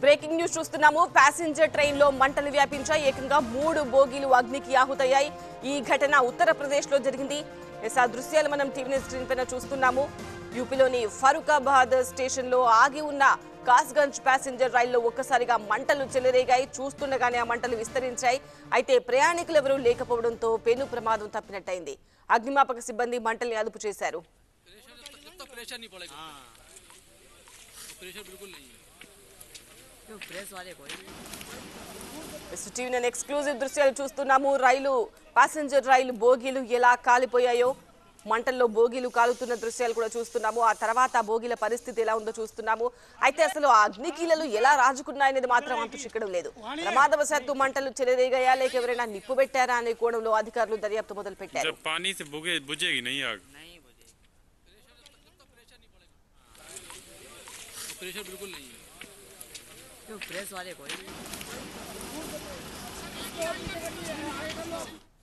breaking news చూస్తున్నాము passenger train లో మంటలు వ్యాపించాయి ఏకంగా మూడు బోగీలు అగ్నికి ఆహుతయ్యాయి ఈ ఘటన ఉత్తరప్రదేశ్ లో జరిగింది ఎస్ ఆ దృశ్యాలు మనం టీవీ స్క్రీన్ పైన చూస్తున్నాము యూపీలోని ఫరూకాబాద్ స్టేషన్ లో ఆగి ఉన్న కాస్గంజ్ ప్యాసింజర్ రైల్లో ఒక్కసారిగా మంటలు చెలరేగాయి చూస్తుండగానే ఆ మంటలు విస్తరించాయి అయితే ప్రయాణికులు ఎవరూ లేకపోవడంతో పెను ప్రమాదం తప్పినట్టయింది అగ్నిమాపక సిబ్బంది మంటల్ని అదుపు చేశారు तो प्रेशर नहीं पड़ेगा प्रेशर बिल्कुल नहीं है जो प्रेस वाले को ఎస్ టీవీ నేను ఎక్స్క్లూజివ్ దృశ్యాలు చూస్తున్నాము రైలు ప్యాసింజర్ రైలు బోగీలు ఎలా కాలిపోయాయో మంటల్లో బోగీలు కాలుతున్న దృశ్యాలు కూడా చూస్తున్నాము ఆ తర్వాత ఆ బోగీల పరిస్థితి ఎలా ఉందో చూస్తున్నాము అయితే అసలు ఆ అగ్నికీలలు ఎలా రాజుకున్నాయనేది మాత్రం అంతు చిక్కడం లేదు ప్రమాదవశాత్తు మంటలు చెలరేగాయా లేక ఎవరైనా నిప్పు పెట్టారా అనే కోణంలో అధికారులు దర్యాప్తు మొదలు పెట్టారు जब पानी से बुगे बुझेगी नहीं आग नहीं बुझे प्रेशर बिल्कुल नहीं है जो प्रेस वाले को